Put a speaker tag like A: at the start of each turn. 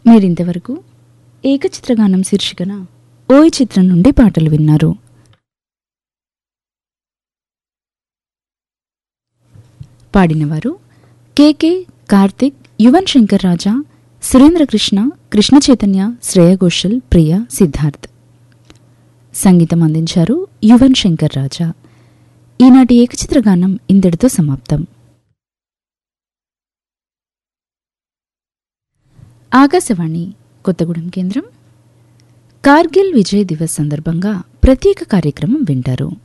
A: మీరింతవరకు ఏకచిత్రగానం శీర్షికన ఓయ్ చిత్రం నుండి పాటలు విన్నారు పాడినవారు కేకే కార్తిక్ యువన్ శంకర్ రాజా సురేంద్ర కృష్ణ కృష్ణ చైతన్య శ్రేయ ఘోషల్ ప్రియ సిద్ధార్థ్ సంగీతం అందించారు యువన్ శంకర్ రాజా ఈనాటి ఏకచిత్రగానం ఇంతటితో సమాప్తం ఆకాశవాణి కొత్తగూడెం కేంద్రం కార్గిల్ విజయ్ దివస్ సందర్భంగా ప్రత్యేక కార్యక్రమం వింటారు